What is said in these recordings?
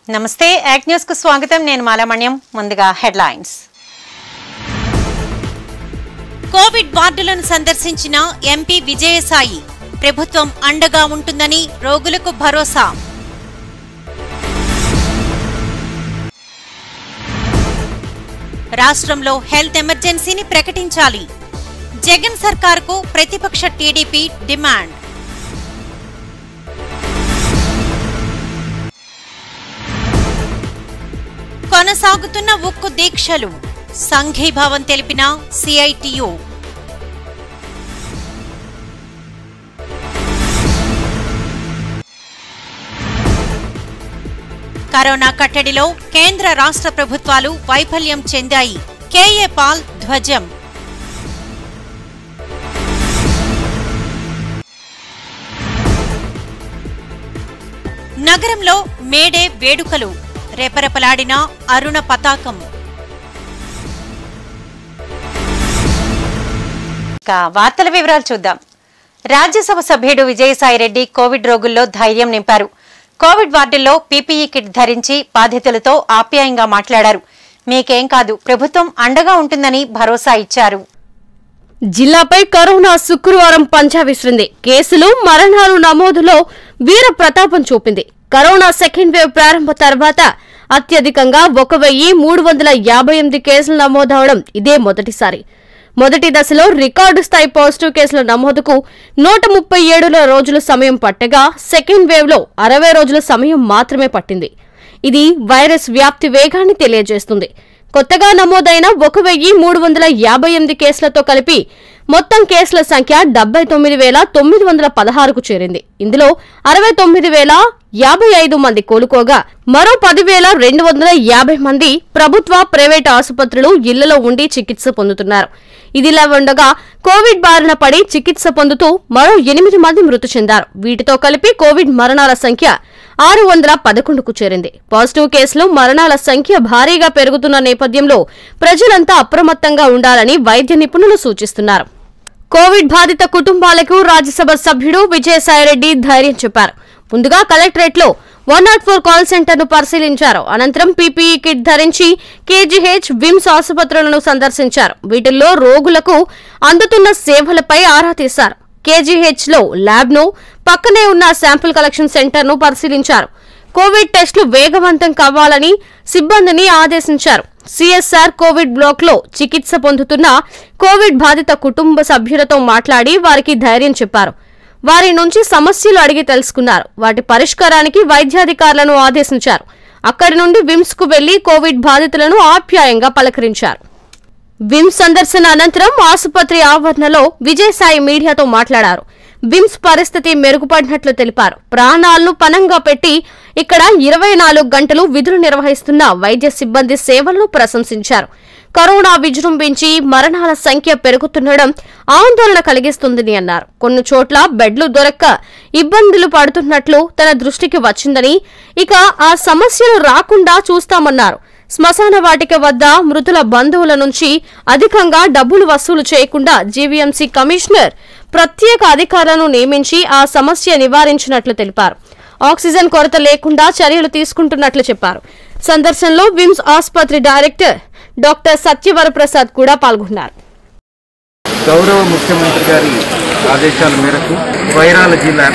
నమస్తే యాక్ న్యూస్ కు స్వాగతం నేను మాలామణ్యం ముందుగా హెడ్లైన్స్ కోవిడ్ వార్డులను సందర్శించిన ఎంపీ విజయసాయి ప్రభుత్వం అండగా ఉంటుందని రోగులకు భరోసా రాష్ట్రంలో హెల్త్ ఎమర్జెన్సీని ప్రకటించాలి జగన్ సర్కార్కు ప్రతిపక్ష టీడీపీ డిమాండ్ కొనసాగుతున్న ఉక్కు దీక్షలు సంఘీభావం తెలిపిన సిఐటియు కరోనా కట్టడిలో కేంద్ర రాష్ట్ర ప్రభుత్వాలు వైఫల్యం చెందాయి కేఏ పాల్ ధ్వజం నగరంలో మేడే వేడుకలు రెపరెపలాడిన అరుణ పతాకం ఇక వార్తల వివరాలు చూద్దాం రాజ్యసభ సభ్యుడు విజయసాయిరెడ్డి కోవిడ్ రోగుల్లో ధైర్యం నింపారు కోవిడ్ వార్డుల్లో పీపీఈ కిట్ ధరించి బాధితులతో ఆప్యాయంగా మాట్లాడారు మీకేం కాదు ప్రభుత్వం అండగా ఉంటుందని భరోసా ఇచ్చారు జిల్లాపై కరోనా శుక్రవారం పంజా విసిరింది కేసులు మరణాలు నమోదులో వీర ప్రతాపం చూపింది కరోనా సెకండ్ వేవ్ ప్రారంభ తర్వాత అత్యధికంగా ఒక వెయ్యి మూడు వందల యాభై ఎనిమిది కేసులు నమోదవడం ఇదే మొదటిసారి మొదటి దశలో రికార్డు స్థాయి పాజిటివ్ కేసుల నమోదుకు నూట ముప్పై ఏడుల రోజుల సమయం పట్టగా సెకండ్ వేవ్ లో అరవై రోజుల సమయం మాత్రమే పట్టింది ఇది వైరస్ వ్యాప్తి వేగాన్ని తెలియజేస్తుంది కొత్తగా నమోదైన ఒక వెయ్యి మూడు వందల యాభై ఎనిమిది కేసులతో కలిపి మొత్తం కేసుల సంఖ్య డెబ్బై తొమ్మిది వేల తొమ్మిది వందల పదహారుకు చేరింది ఇందులో అరవై తొమ్మిది వేల యాభై ఐదు మంది కోలుకోగా మరో పదివేల రెండు వందల యాభై మంది ప్రభుత్వ ప్రైవేట్ ఆసుపత్రులు ఇళ్లలో ఉండి చికిత్స పొందుతున్నారు ఇదిలా ఉండగా కోవిడ్ బారిన పడి చికిత్స పొందుతూ మరో ఎనిమిది మంది మృతి చెందారు వీటితో కలిపి కోవిడ్ మరణాల సంఖ్య ఆరు వందల పదకొండుకు చేరింది పాజిటివ్ కేసులు మరణాల సంఖ్య భారీగా పెరుగుతున్న నేపథ్యంలో ప్రజలంతా అప్రమత్తంగా ఉండాలని వైద్య నిపుణులు సూచిస్తున్నారు కోవిడ్ బాధిత కుటుంబాలకు రాజ్యసభ సభ్యుడు విజయసాయిరెడ్డి ధైర్యం చెప్పారు ముందుగా కలెక్టరేట్లో one nought four call centre ను పరిశీలించారు అనంతరం పీపీఈ కిట్ ధరించి కేజీహెచ్ విమ్స్ ఆసుపత్రులను సందర్శించారు వీటిల్లో రోగులకు అందుతున్న సేవలపై ఆరా తీశారు కేజీహెచ్ లో ల్యాబ్ ను పక్కనే ఉన్న శాంపుల్ కలెక్షన్ సెంటర్ ను పరిశీలించారు కోవిడ్ టెస్టులు వేగవంతం కావాలని సిబ్బందిని ఆదేశించారు సిఎస్ఆర్ కోవిడ్ బ్లాక్ లో చికిత్స పొందుతున్న కోవిడ్ బాధిత కుటుంబ సభ్యులతో మాట్లాడి వారికి ధైర్యం చెప్పారు వారి నుంచి సమస్యలు అడిగి తెలుసుకున్నారు వాటి పరిష్కారానికి వైద్యాధికారులను ఆదేశించారు అక్కడి నుండి విమ్స్ కు వెళ్లి కోవిడ్ బాధితులను ఆప్యాయంగా పలకరించారు విమ్స్ సందర్శన అనంతరం ఆసుపత్రి ఆవరణలో విజయసాయి మీడియాతో మాట్లాడారు విమ్స్ పరిస్థితి మెరుగుపడినట్లు తెలిపారు ప్రాణాలను పనంగా పెట్టి ఇక్కడ ఇరవై నాలుగు గంటలు విధులు నిర్వహిస్తున్న వైద్య సిబ్బంది సేవలను ప్రశంసించారు కరోనా విజృంభించి మరణాల సంఖ్య పెరుగుతుండడం ఆందోళన కలిగిస్తుందని అన్నారు కొన్ని చోట్ల బెడ్లు దొరక్క ఇబ్బందులు పడుతున్నట్లు తన దృష్టికి వచ్చిందని ఇక ఆ సమస్యలు రాకుండా చూస్తామన్నారు శ్మశాన వాటిక వద్ద మృతుల బంధువుల నుంచి అధికంగా డబ్బులు వసూలు చేయకుండా జీవీఎంసీ కమిషనర్ ప్రత్యేక అధికారులను నియమించి ఆ సమస్య నివారించినట్లు తెలిపారు ఆక్సిజన్ కొరత లేకుండా చర్యలు తీసుకుంటున్నట్లు చెప్పారు సందర్శనలో విమ్స్ ఆసుపత్రి డైరెక్టర్ డాక్టర్ సత్యవరప్రసాద్ కూడా పాల్గొన్నారు గౌరవ ముఖ్యమంత్రి గారి ఆదేశాల మేరకు virology lab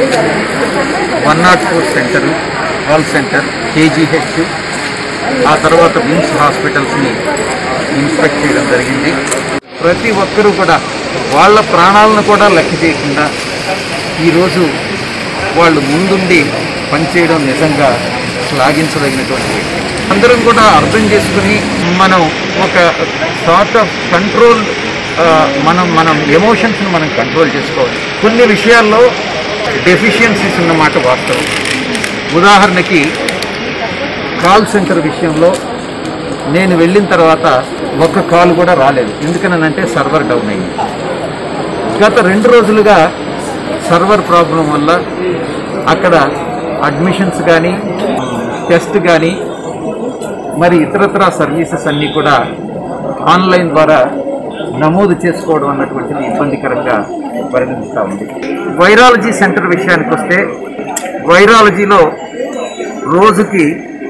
one nought four centre call centre KGH ఆ తర్వాత విమ్స్ హాస్పిటల్స్ని ఇన్స్పెక్ట్ చేయడం జరిగింది ప్రతి ఒక్కరూ కూడా వాళ్ళ ప్రాణాలను కూడా లెక్క చేయకుండా ఈరోజు వాళ్ళు ముందుండి పనిచేయడం నిజంగా శ్లాఘించదగినటువంటి అందరం కూడా అర్థం చేసుకుని మనం ఒక సార్ట్ ఆఫ్ కంట్రోల్ మనం మనం ఎమోషన్స్ని మనం కంట్రోల్ చేసుకోవాలి కొన్ని విషయాల్లో డెఫిషియన్సీస్ ఉన్నమాట వాస్తవం ఉదాహరణకి కాల్ సెంటర్ విషయంలో నేను వెళ్ళిన తర్వాత ఒక్క కాల్ కూడా రాలేదు ఎందుకనంటే సర్వర్ డౌన్ అయింది గత రెండు రోజులుగా సర్వర్ ప్రాబ్లం వల్ల అక్కడ అడ్మిషన్స్ కానీ టెస్ట్ కానీ మరి ఇతరత్ర సర్వీసెస్ అన్నీ కూడా ఆన్లైన్ ద్వారా నమోదు చేసుకోవడం అన్నటువంటిది ఇబ్బందికరంగా పరిగణిస్తూ ఉంది వైరాలజీ సెంటర్ విషయానికి వస్తే వైరాలజీలో రోజుకి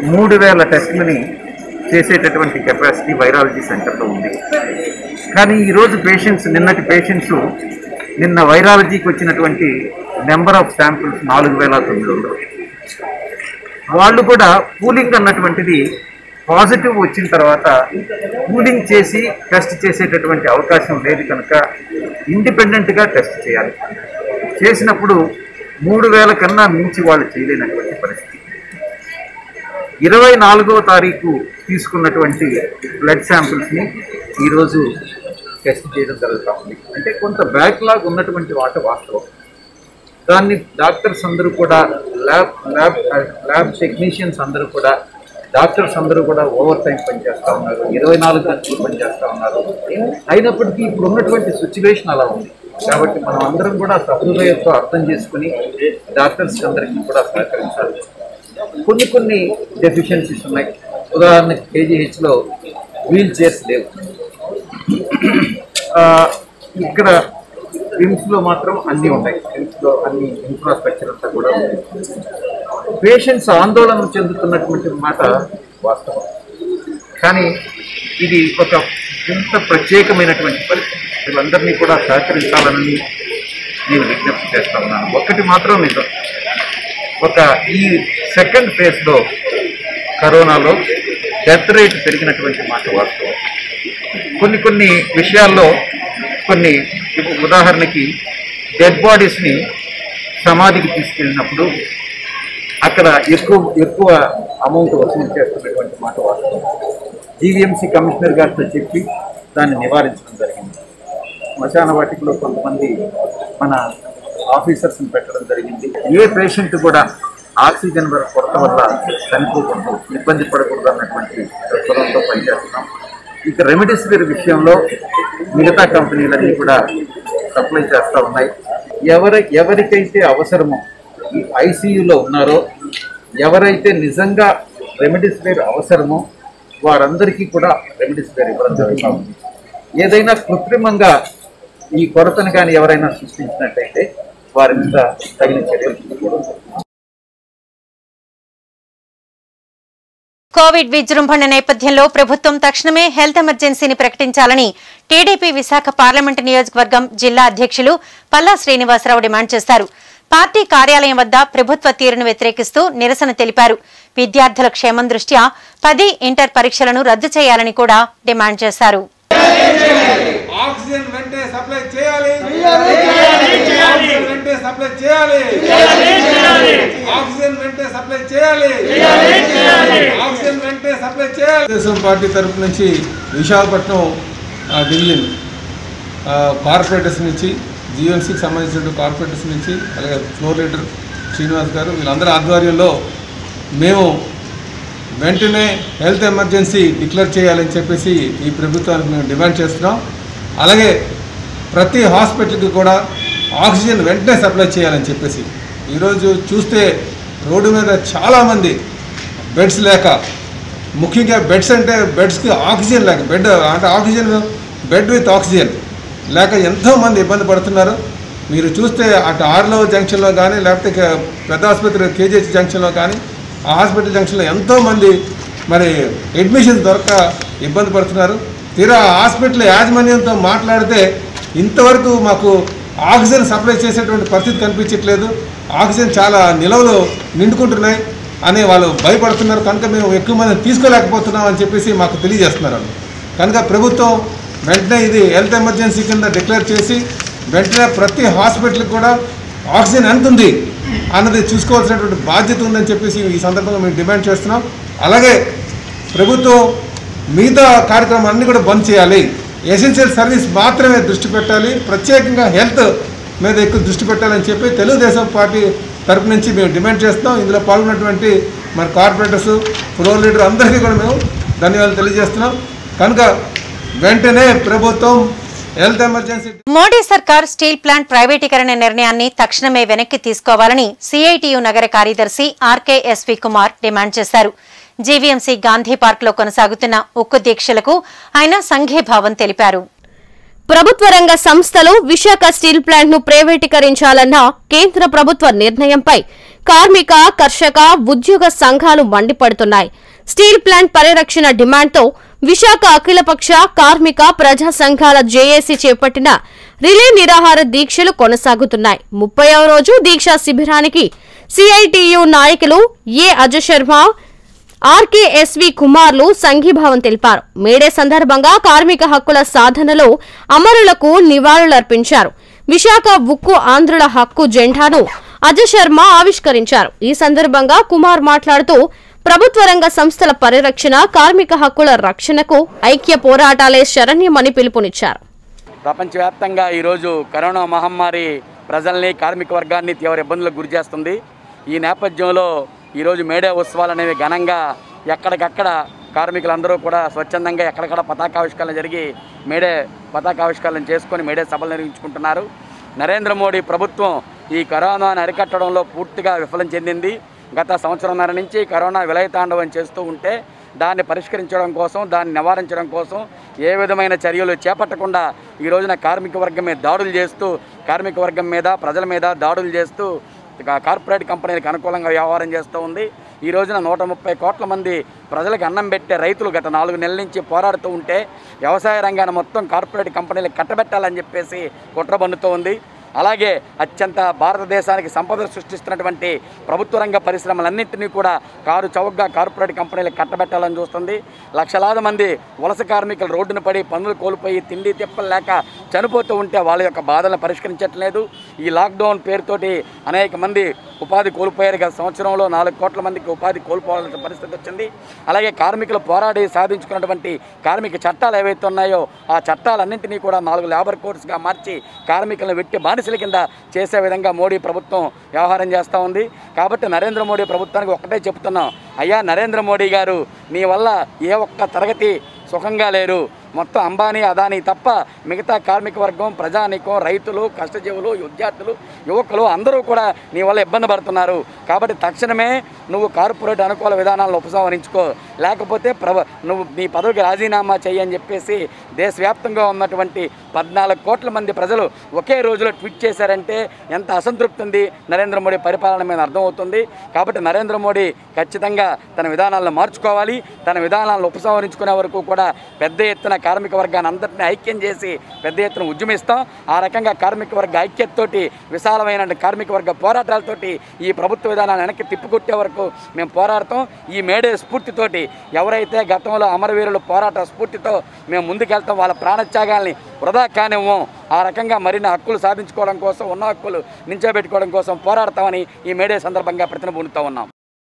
మూడు వేల టెస్టులని చేసేటటువంటి కెపాసిటీ వైరాలజీ సెంటర్లో ఉంది కానీ ఈరోజు పేషెంట్స్ నిన్నటి పేషెంట్స్ నిన్న వైరాలజీకి వచ్చినటువంటి నెంబర్ ఆఫ్ శాంపిల్స్ నాలుగు వేల తొమ్మిది వందలు వాళ్ళు కూడా కూలింగ్ అన్నటువంటిది పాజిటివ్ వచ్చిన తర్వాత కూలింగ్ చేసి టెస్ట్ చేసేటటువంటి అవకాశం లేదు కనుక ఇండిపెండెంట్గా టెస్ట్ చేయాలి చేసినప్పుడు మూడు వేల కన్నా మించి వాళ్ళు చేయలేనటువంటి పరిస్థితి ఇరవై నాలుగవ తారీఖు తీసుకున్నటువంటి బ్లడ్ శాంపిల్స్ని ఈరోజు టెస్ట్ చేయడం జరుగుతూ ఉంది అంటే కొంత బ్యాక్లాగ్ ఉన్నటువంటి వాట వాస్తవం దాన్ని డాక్టర్స్ అందరూ కూడా ల్యాబ్ ల్యాబ్ ల్యాబ్ టెక్నీషియన్స్ అందరూ కూడా డాక్టర్స్ అందరూ కూడా ఓవర్ టైం పనిచేస్తూ ఉన్నారు ఇరవై నాలుగు గంటలు పనిచేస్తూ ఉన్నారు అయినప్పటికీ ఇప్పుడు ఉన్నటువంటి సిచ్యువేషన్ అలా ఉంది కాబట్టి మనం అందరం కూడా సహృదయంతో అర్థం చేసుకుని డాక్టర్స్ అందరికీ కూడా సహకరించాలి కొన్ని కొన్ని డెఫిషియన్సీస్ ఉన్నాయి ఉదాహరణకి కేజీహెచ్లో వీల్ చైర్స్ లేవు ఆ, ఇక్కడ రిమ్స్లో మాత్రం అన్నీ ఉన్నాయి రిమ్స్లో అన్ని ఇన్ఫ్రాస్ట్రక్చర్ అంతా కూడా ఉంది పేషెంట్స్ ఆందోళన చెందుతున్నటువంటి మాట వాస్తవం కానీ ఇది ఒక ఇంత ప్రత్యేకమైనటువంటి పరిస్థితి వీళ్ళందరినీ కూడా సహకరించాలని నేను విజ్ఞప్తి చేస్తా ఉన్నాను ఒక్కటి మాత్రం నిజం ఒక ఈ సెకండ్ ఫేజ్లో కరోనాలో డెత్ రేట్ పెరిగినటువంటి మాట వాస్తవం కొన్ని కొన్ని విషయాల్లో కొన్ని ఇప్పుడు ఉదాహరణకి డెడ్ బాడీస్ని సమాధికి తీసుకెళ్ళినప్పుడు అక్కడ ఎక్కువ ఎక్కువ అమౌంట్ వసూలు చేస్తున్నటువంటి మాట వాస్తవం జీవీఎంసీ కమిషనర్ గారితో చెప్పి దాన్ని నివారించడం జరిగింది శ్మశాన వాటికలో కొంతమంది మన ఆఫీసర్స్ని పెట్టడం జరిగింది ఏ పేషెంట్ కూడా ఆక్సిజన్ వల్ల కొరత వల్ల చనిపోకూడదు ఇబ్బంది పడకూడదు అన్నటువంటి దృక్పథంతో పనిచేస్తున్నాం ఇక రెమిడిసివిర్ విషయంలో మిగతా కంపెనీలన్నీ కూడా సప్లై చేస్తూ ఉన్నాయి ఎవరి ఎవరికైతే అవసరమో ఈ ఐసీయూలో ఉన్నారో ఎవరైతే నిజంగా రెమిడిసివిర్ అవసరమో వారందరికీ కూడా రెమిడిసివిర్ ఇవ్వడం జరుగుతూ ఉంది ఏదైనా కృత్రిమంగా ఈ కొరతను కానీ ఎవరైనా సృష్టించినట్టయితే వారి మీద తగిన చర్యలు తీసుకోవడం కోవిడ్ విజృంభణ నేపథ్యంలో ప్రభుత్వం తక్షణమే హెల్త్ ఎమర్జెన్సీని ప్రకటించాలని టీడీపీ విశాఖ పార్లమెంటు నియోజకవర్గం జిల్లా అధ్యక్షులు పల్లా శ్రీనివాసరావు డిమాండ్ చేశారు పార్టీ కార్యాలయం వద్ద ప్రభుత్వ తీరును వ్యతిరేకిస్తూ నిరసన తెలిపారు విద్యార్థుల క్షేమం దృష్ట్యా పది ఇంటర్ పరీక్షలను రద్దు చేయాలని కూడా డిమాండ్ చేశారు ఆక్సిజన్ వెంటనే సప్లై చేయాలి ఆక్సిజన్ వెంటనే సప్లై చేయాలి ఆక్సిజన్ వెంటనే సప్లై చేయాలి ఆక్సిజన్ వెంటనే సప్లై చేయాలి తెలుగుదేశం పార్టీ తరపు నుంచి విశాఖపట్నం ఆ, డివిజన్ ఆ, కార్పొరేటర్స్ నుంచి జీఎంసీకి సంబంధించిన కార్పొరేటర్స్ నుంచి అలాగే ఫ్లోర్ లీడర్ శ్రీనివాస్ గారు వీళ్ళందరి ఆధ్వర్యంలో మేము వెంటనే హెల్త్ ఎమర్జెన్సీ డిక్లేర్ చేయాలని చెప్పేసి ఈ ప్రభుత్వానికి మేము డిమాండ్ చేస్తున్నాం అలాగే ప్రతి హాస్పిటల్కి కూడా ఆక్సిజన్ వెంటనే సప్లై చేయాలని చెప్పేసి ఈరోజు చూస్తే రోడ్డు మీద చాలామంది బెడ్స్ లేక ముఖ్యంగా బెడ్స్ అంటే బెడ్స్కి ఆక్సిజన్ లేక బెడ్ అంటే ఆక్సిజన్ బెడ్ విత్ ఆక్సిజన్ లేక ఎంతోమంది ఇబ్బంది పడుతున్నారు మీరు చూస్తే అటు ఆర్లో జంక్షన్లో కానీ లేకపోతే క- పెద్ద ఆసుపత్రి కేజీహెచ్ జంక్షన్లో కానీ ఆ హాస్పిటల్ జంక్షన్లో ఎంతోమంది మరి అడ్మిషన్ దొరక ఇబ్బంది పడుతున్నారు తీరా ఆ హాస్పిటల్ యాజమాన్యంతో మాట్లాడితే ఇంతవరకు మాకు ఆక్సిజన్ సప్లై చేసేటువంటి పరిస్థితి కనిపించట్లేదు ఆక్సిజన్ చాలా నిలవలు నిండుకుంటున్నాయి అని వాళ్ళు భయపడుతున్నారు కనుక మేము ఎక్కువ మంది తీసుకోలేకపోతున్నాం అని చెప్పేసి మాకు తెలియజేస్తున్నారు వాళ్ళు. కనుక ప్రభుత్వం వెంటనే ఇది హెల్త్ ఎమర్జెన్సీ కింద డిక్లేర్ చేసి వెంటనే ప్రతి హాస్పిటల్కి కూడా ఆక్సిజన్ ఎంత ఉంది అన్నది చూసుకోవాల్సినటువంటి బాధ్యత ఉందని చెప్పేసి ఈ సందర్భంగా మేము డిమాండ్ చేస్తున్నాం అలాగే ప్రభుత్వం మిగతా కార్యక్రమాలన్నీ కూడా బంద్ చేయాలి ఎసెన్షియల్ సర్వీస్ మాత్రమే దృష్టి పెట్టాలి ప్రత్యేకంగా హెల్త్ మీద ఎక్కువ దృష్టి పెట్టాలని చెప్పి తెలుగుదేశం పార్టీ తరపు నుంచి మేము డిమాండ్ చేస్తున్నాం ఇందులో పాల్గొన్నటువంటి మరి కార్పొరేటర్స్ ఫ్లోర్ లీడర్ అందరికీ కూడా మేము ధన్యవాదాలు తెలియజేస్తున్నాం కనుక వెంటనే ప్రభుత్వం హెల్త్ ఎమర్జెన్సీ మోడీ సర్కార్ స్టీల్ ప్లాంట్ ప్రైవేటీకరణ నిర్ణయాన్ని తక్షణమే వెనక్కి తీసుకోవాలని సిఐటియు నగర కార్యదర్శి ఆర్కేఎస్వి కుమార్ డిమాండ్ చేశారు జీవీఎంసీ గాంధీ పార్క్ లో కొనసాగుతున్న ఉక్కు దీక్షలకు ఆయన సంఘీభావం తెలిపారు ప్రభుత్వ రంగ సంస్థలు విశాఖ స్టీల్ ప్లాంట్ ను ప్రైవేటీకరించాలన్న కేంద్ర ప్రభుత్వ నిర్ణయంపై కార్మిక కర్షక ఉద్యోగ సంఘాలు మండిపడుతున్నాయి స్టీల్ ప్లాంట్ పరిరక్షణ డిమాండ్తో విశాఖ అఖిలపక్ష కార్మిక ప్రజా సంఘాల జేఏసీ చేపట్టిన రిలే నిరాహార దీక్షలు కొనసాగుతున్నాయి ముప్పైవ రోజు దీక్షా శిబిరానికి సిఐటియు నాయకులు ఏ అజయ్ శర్మ ఆర్కేఎస్వి కుమార్లు సంఘీభావం తెలిపారు మేడే సందర్భంగా కార్మిక హక్కుల సాధనలో అమరులకు నివాళులర్పించారు విశాఖ ఉక్కు ఆంధ్రుల హక్కు జెండాను అజయ్ శర్మ ఆవిష్కరించారు ఈ సందర్భంగా కుమార్ మాట్లాడుతూ ప్రభుత్వ రంగ సంస్థల పరిరక్షణ కార్మిక హక్కుల రక్షణకు ఐక్య పోరాటాలే శరణ్యమని పిలుపునిచ్చారు ప్రపంచవ్యాప్తంగా ఈరోజు కరోనా మహమ్మారి ప్రజల్ని కార్మిక వర్గాన్ని తీవ్ర ఇబ్బందులకు గురి చేస్తుంది ఈ నేపథ్యంలో ఈరోజు మేడే ఉత్సవాలు అనేవి ఘనంగా ఎక్కడికక్కడ కార్మికులందరూ కూడా స్వచ్ఛందంగా ఎక్కడికక్కడ పతాకావిష్కరణ జరిగి మేడే పతాకావిష్కరణ చేసుకొని మేడే సభలు నిర్వహించుకుంటున్నారు నరేంద్ర మోడీ ప్రభుత్వం ఈ కరోనాను అరికట్టడంలో పూర్తిగా విఫలం చెందింది గత సంవత్సరంన్నర నుంచి కరోనా విలయతాండవం చేస్తూ ఉంటే దాన్ని పరిష్కరించడం కోసం దాన్ని నివారించడం కోసం ఏ విధమైన చర్యలు చేపట్టకుండా ఈ రోజున కార్మిక వర్గం మీద దాడులు చేస్తూ కార్మిక వర్గం మీద ప్రజల మీద దాడులు చేస్తూ ఇక కార్పొరేట్ కంపెనీలకు అనుకూలంగా వ్యవహారం చేస్తూ ఉంది ఈ రోజున నూట ముప్పై కోట్ల మంది ప్రజలకు అన్నం పెట్టే రైతులు గత నాలుగు నెలల నుంచి పోరాడుతూ ఉంటే వ్యవసాయ రంగాన్ని మొత్తం కార్పొరేట్ కంపెనీలకు కట్టబెట్టాలని చెప్పేసి కుట్ర పన్నుతూ ఉంది అలాగే అత్యంత భారతదేశానికి సంపద సృష్టిస్తున్నటువంటి ప్రభుత్వ రంగ పరిశ్రమలన్నింటినీ కూడా కారు చౌకగా కార్పొరేట్ కంపెనీలకు కట్టబెట్టాలని చూస్తుంది లక్షలాది మంది వలస కార్మికులు రోడ్డున పడి పనులు కోల్పోయి తిండి తిప్పలు లేక చనిపోతూ ఉంటే వాళ్ళ యొక్క బాధలను పరిష్కరించట్లేదు ఈ లాక్డౌన్ పేరుతోటి అనేక మంది ఉపాధి కోల్పోయారు గత సంవత్సరంలో నాలుగు కోట్ల మందికి ఉపాధి కోల్పోవాల్సిన పరిస్థితి వచ్చింది అలాగే కార్మికులు పోరాడి సాధించుకున్నటువంటి కార్మిక చట్టాలు ఏవైతే ఉన్నాయో ఆ చట్టాలన్నింటినీ కూడా నాలుగు లేబర్ కోడ్స్గా మార్చి కార్మికులను వెట్టి బానిసల కింద చేసే విధంగా మోడీ ప్రభుత్వం వ్యవహారం చేస్తూ ఉంది కాబట్టి నరేంద్ర మోడీ ప్రభుత్వానికి ఒకటే చెప్తున్నాం అయ్యా నరేంద్ర మోడీ గారు నీ వల్ల ఏ ఒక్క తరగతి సుఖంగా లేరు మొత్తం అంబానీ అదానీ తప్ప మిగతా కార్మిక వర్గం ప్రజానీకం రైతులు కష్టజీవులు విద్యార్థులు యువకులు అందరూ కూడా నీ వల్ల ఇబ్బంది పడుతున్నారు కాబట్టి తక్షణమే నువ్వు కార్పొరేట్ అనుకూల విధానాలను ఉపసంహరించుకో లేకపోతే ప్రభ నువ్వు నీ పదవికి రాజీనామా చెయ్యి అని చెప్పేసి దేశవ్యాప్తంగా ఉన్నటువంటి పద్నాలుగు కోట్ల మంది ప్రజలు ఒకే రోజులో ట్వీట్ చేశారంటే ఎంత అసంతృప్తి ఉంది నరేంద్ర మోడీ పరిపాలన మీద అర్థమవుతుంది కాబట్టి నరేంద్ర మోడీ ఖచ్చితంగా తన విధానాలను మార్చుకోవాలి తన విధానాలను ఉపసంహరించుకునే వరకు కూడా పెద్ద ఎత్తున కార్మిక వర్గాన్ని అందరినీ ఐక్యం చేసి పెద్ద ఎత్తున ఉద్యమిస్తాం ఆ రకంగా కార్మిక వర్గ ఐక్యతతోటి విశాలమైన కార్మిక వర్గ పోరాటాలతోటి ఈ ప్రభుత్వ విధానాన్ని వెనక్కి తిప్పికొట్టే వరకు మేము పోరాడతాం ఈ మేడే స్ఫూర్తితోటి ఎవరైతే గతంలో అమరవీరుల పోరాట స్ఫూర్తితో మేము ముందుకెళ్తాం వాళ్ళ ప్రాణత్యాగాల్ని వృధా కానివ్వం ఆ రకంగా మరిన్ని హక్కులు సాధించుకోవడం కోసం ఉన్న హక్కులు నించోబెట్టుకోవడం కోసం పోరాడతామని ఈ మేడే సందర్భంగా ప్రతినబూనుతూ ఉన్నాం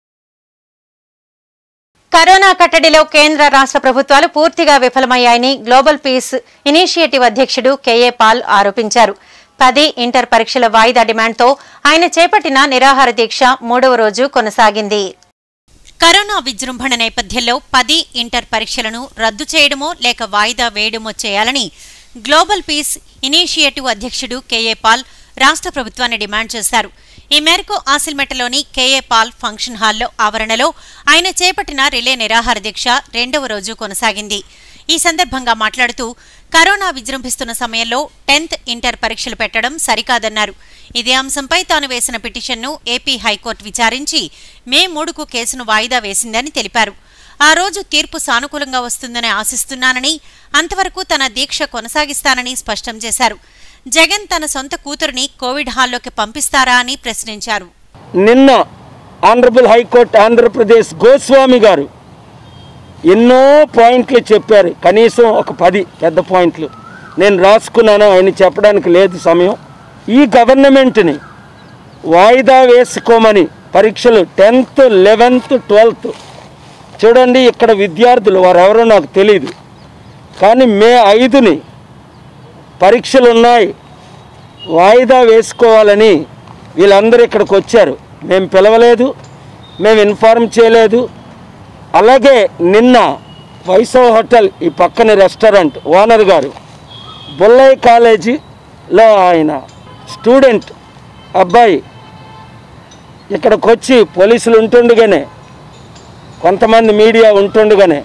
కరోనా కట్టడిలో కేంద్ర రాష్ట్ర ప్రభుత్వాలు పూర్తిగా విఫలమయ్యాయని గ్లోబల్ పీస్ ఇనిషియేటివ్ అధ్యక్షుడు కేఏ పాల్ ఆరోపించారు పది ఇంటర్ పరీక్షల వాయిదా డిమాండ్తో ఆయన చేపట్టిన నిరాహార దీక్ష మూడవ రోజు కొనసాగింది కరోనా విజృంభణ నేపథ్యంలో పది ఇంటర్ పరీక్షలను రద్దు చేయడమో లేక వాయిదా వేయడమో చేయాలని గ్లోబల్ పీస్ ఇనిషియేటివ్ అధ్యక్షుడు కేఏ పాల్ రాష్ట్ర ప్రభుత్వాన్ని డిమాండ్ చేశారు ఈ మేరకు ఆసిల్మెట్టలోని కేఏ పాల్ ఫంక్షన్ హాల్లో ఆవరణలో ఆయన చేపట్టిన రిలే నిరాహార దీక్ష రెండవ రోజు కొనసాగింది ఈ సందర్భంగా మాట్లాడుతూ కరోనా విజృంభిస్తున్న సమయంలో టెన్త్ ఇంటర్ పరీక్షలు పెట్టడం సరికాదన్నారు ఇదే అంశంపై తాను వేసిన పిటిషన్ను ఏపీ హైకోర్టు విచారించి మే మూడుకు కేసును వాయిదా వేసిందని తెలిపారు ఆ రోజు తీర్పు సానుకూలంగా వస్తుందని ఆశిస్తున్నానని అంతవరకు తన దీక్ష కొనసాగిస్తానని స్పష్టం చేశారు జగన్ తన సొంత కూతురిని కోవిడ్ హాల్లోకి పంపిస్తారా అని ప్రశ్నించారు నిన్న ఆనరబుల్ హైకోర్టు ఆంధ్రప్రదేశ్ గోస్వామి గారు ఎన్నో పాయింట్లు చెప్పారు కనీసం ఒక పది పెద్ద పాయింట్లు నేను రాసుకున్నాను ఆయన చెప్పడానికి లేదు సమయం ఈ గవర్నమెంట్ని వాయిదా వేసుకోమని పరీక్షలు టెన్త్ లెవెన్త్ ట్వెల్త్ చూడండి ఇక్కడ విద్యార్థులు వారెవరో నాకు తెలియదు కానీ మే ఐదుని పరీక్షలు ఉన్నాయి వాయిదా వేసుకోవాలని వీళ్ళందరూ ఇక్కడికి వచ్చారు మేము పిలవలేదు మేము ఇన్ఫార్మ్ చేయలేదు అలాగే నిన్న వైసవ్ హోటల్ ఈ పక్కన రెస్టారెంట్ ఓనర్ గారు బుల్లయ్య కాలేజీలో ఆయన స్టూడెంట్ అబ్బాయి ఇక్కడికి వచ్చి పోలీసులు ఉంటుండగానే కొంతమంది మీడియా ఉంటుండగానే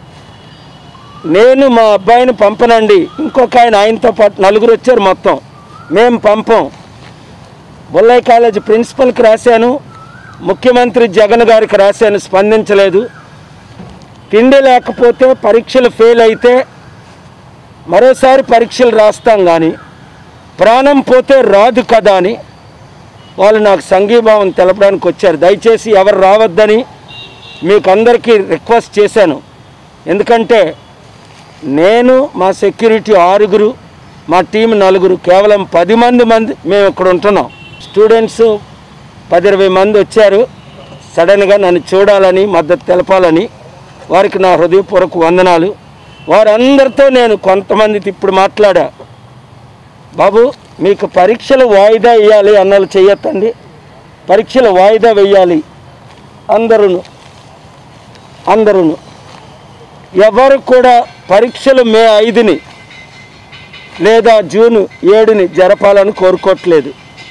నేను మా అబ్బాయిని పంపనండి ఇంకొక ఆయన ఆయనతో పాటు నలుగురు వచ్చారు మొత్తం మేము పంపం బుల్లయ్య కాలేజ్ ప్రిన్సిపల్కి రాశాను ముఖ్యమంత్రి జగన్ గారికి రాశాను స్పందించలేదు తిండి లేకపోతే పరీక్షలు ఫెయిల్ అయితే మరోసారి పరీక్షలు రాస్తాం కానీ ప్రాణం పోతే రాదు కదా అని వాళ్ళు నాకు సంఘీభావం తెలపడానికి వచ్చారు దయచేసి ఎవరు రావద్దని మీకు అందరికీ రిక్వెస్ట్ చేశాను ఎందుకంటే నేను మా సెక్యూరిటీ ఆరుగురు మా టీం నలుగురు కేవలం పది మంది మంది మేము ఇక్కడ ఉంటున్నాం స్టూడెంట్స్ పది ఇరవై మంది వచ్చారు సడన్గా నన్ను చూడాలని మద్దతు తెలపాలని వారికి నా హృదయపూర్వక వందనాలు వారందరితో నేను కొంతమందితో ఇప్పుడు మాట్లాడా బాబు మీకు పరీక్షలు వాయిదా వేయాలి అన్నలు చెయ్యొద్దండి పరీక్షలు వాయిదా వేయాలి అందరూను అందరూను ఎవరు కూడా పరీక్షలు మే ఐదుని లేదా జూన్ ఏడుని జరపాలని కోరుకోవట్లేదు